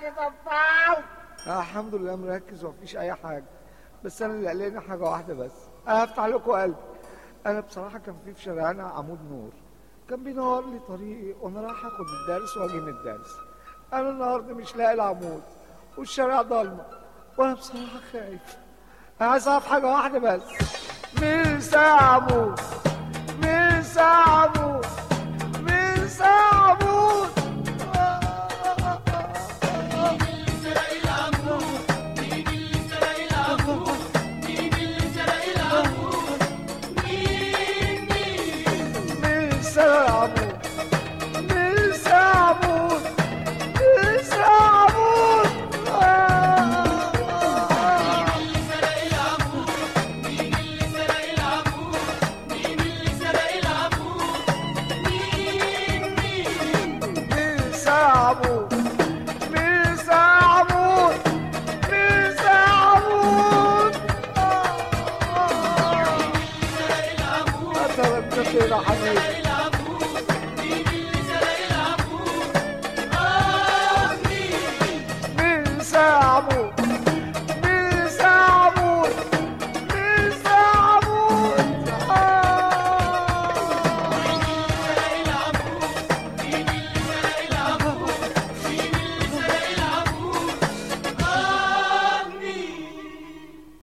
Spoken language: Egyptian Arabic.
كده فاو آه الحمد لله مركز ومفيش اي حاجه بس انا اللي قلقني حاجه واحده بس انا هفتح لكم قلبي انا بصراحه كان في في شارعنا عمود نور كان بينور لي طريقي وانا رايح اخد الدرس واجي من الدرس انا النهارده مش لاقي العمود والشارع ضلمه وانا بصراحه خايف انا عايز اعرف حاجه واحده بس مين ساعه عمود مين ساعه عمود مين ساعه عمود مين ساعه عمود مين ساعه عمود مين ساعه عمود مين ساعه عمود مين ساعه عمود مين ساعه عمود أتمنى كده حبيبي مين ساعه عمود